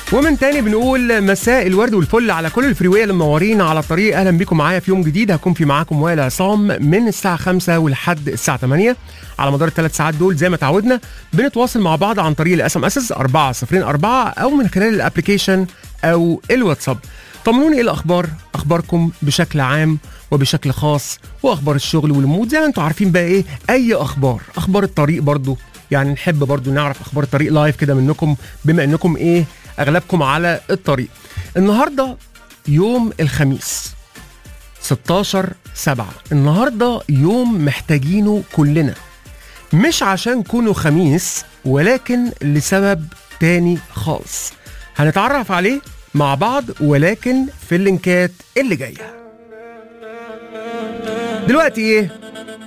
ومن تاني بنقول مساء الورد والفل على كل الفريوية اللي منورين على الطريق اهلا بيكم معايا في يوم جديد هكون في معاكم وائل عصام من الساعة 5 ولحد الساعة 8 على مدار الثلاث ساعات دول زي ما تعودنا بنتواصل مع بعض عن طريق الاس ام اس 404 او من خلال الابلكيشن او الواتساب طمنوني ايه الاخبار اخباركم بشكل عام وبشكل خاص واخبار الشغل والمود زي ما انتم عارفين بقى ايه اي اخبار اخبار الطريق برضو يعني نحب برضو نعرف اخبار الطريق لايف كده منكم بما انكم ايه اغلبكم على الطريق النهارده يوم الخميس 16 7 النهارده يوم محتاجينه كلنا مش عشان كونه خميس ولكن لسبب تاني خالص هنتعرف عليه مع بعض ولكن في اللينكات اللي جايه دلوقتي ايه